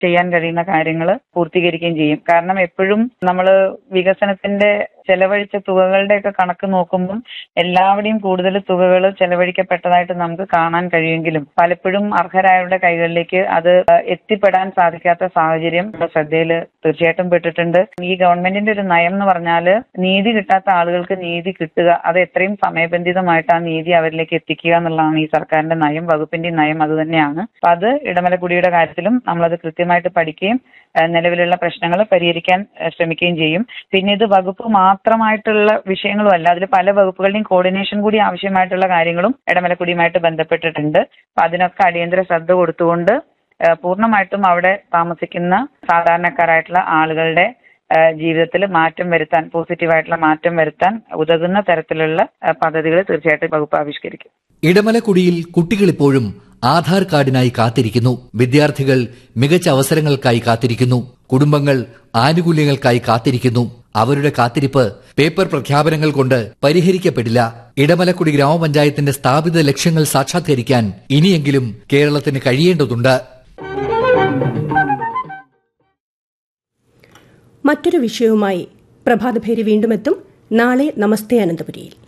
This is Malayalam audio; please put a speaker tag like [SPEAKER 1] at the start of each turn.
[SPEAKER 1] ചെയ്യാൻ കഴിയുന്ന കാര്യങ്ങൾ പൂർത്തീകരിക്കുകയും ചെയ്യും കാരണം എപ്പോഴും നമ്മൾ വികസനത്തിന്റെ ചെലവഴിച്ച തുകകളുടെ ഒക്കെ കണക്ക് നോക്കുമ്പം എല്ലാവരുടെയും കൂടുതൽ തുകകൾ ചെലവഴിക്കപ്പെട്ടതായിട്ട് നമുക്ക് കാണാൻ കഴിയുമെങ്കിലും പലപ്പോഴും അർഹരായവരുടെ കൈകളിലേക്ക് അത് എത്തിപ്പെടാൻ സാധിക്കാത്ത സാഹചര്യം നമ്മുടെ ശ്രദ്ധയിൽ തീർച്ചയായിട്ടും പെട്ടിട്ടുണ്ട് ഈ ഗവൺമെന്റിന്റെ ഒരു നയം എന്ന് പറഞ്ഞാൽ നീതി കിട്ടാത്ത ആളുകൾക്ക് നീതി കിട്ടുക അത് എത്രയും സമയബന്ധിതമായിട്ട് ആ നീതി അവരിലേക്ക് എത്തിക്കുക എന്നുള്ളതാണ് ഈ സർക്കാരിന്റെ നയം വകുപ്പിന്റെ നയം അത് തന്നെയാണ് അപ്പൊ അത് ഇടമലക്കുടിയുടെ കാര്യത്തിലും നമ്മളത് കൃത്യമായിട്ട് പഠിക്കുകയും ഏഹ് നിലവിലുള്ള പ്രശ്നങ്ങൾ പരിഹരിക്കാൻ ഏഹ് ശ്രമിക്കുകയും ചെയ്യും പിന്നെ ഇത് വകുപ്പ് മാത്രമായിട്ടുള്ള വിഷയങ്ങളും അല്ല അതിൽ പല വകുപ്പുകളുടെയും കോർഡിനേഷൻ കൂടി ആവശ്യമായിട്ടുള്ള കാര്യങ്ങളും ഇടമലക്കുടിയുമായിട്ട് ബന്ധപ്പെട്ടിട്ടുണ്ട് അപ്പൊ അതിനൊക്കെ അടിയന്തര ശ്രദ്ധ കൊടുത്തുകൊണ്ട് ഏഹ് പൂർണ്ണമായിട്ടും അവിടെ താമസിക്കുന്ന സാധാരണക്കാരായിട്ടുള്ള ആളുകളുടെ ജീവിതത്തിൽ മാറ്റം വരുത്താൻ പോസിറ്റീവായിട്ടുള്ള മാറ്റം വരുത്താൻ ഉതകുന്ന തരത്തിലുള്ള പദ്ധതികൾ തീർച്ചയായിട്ടും വകുപ്പ് ആവിഷ്കരിക്കും
[SPEAKER 2] ഇടമലക്കുടിയിൽ കുട്ടികളിപ്പോഴും ആധാർ കാർഡിനായി കാത്തിരിക്കുന്നു വിദ്യാർത്ഥികൾ മികച്ച അവസരങ്ങൾക്കായി കാത്തിരിക്കുന്നു കുടുംബങ്ങൾ ആനുകൂല്യങ്ങൾക്കായി കാത്തിരിക്കുന്നു അവരുടെ കാത്തിരിപ്പ് പേപ്പർ പ്രഖ്യാപനങ്ങൾ കൊണ്ട് പരിഹരിക്കപ്പെടില്ല ഇടമലക്കുടി ഗ്രാമപഞ്ചായത്തിന്റെ സ്ഥാപിത ലക്ഷ്യങ്ങൾ സാക്ഷാത്കരിക്കാൻ ഇനിയെങ്കിലും കേരളത്തിന് കഴിയേണ്ടതുണ്ട്
[SPEAKER 3] മറ്റൊരു വിഷയവുമായി പ്രഭാതഭേരി വീണ്ടും എത്തും നാളെ നമസ്തേ അനന്തപുരിയിൽ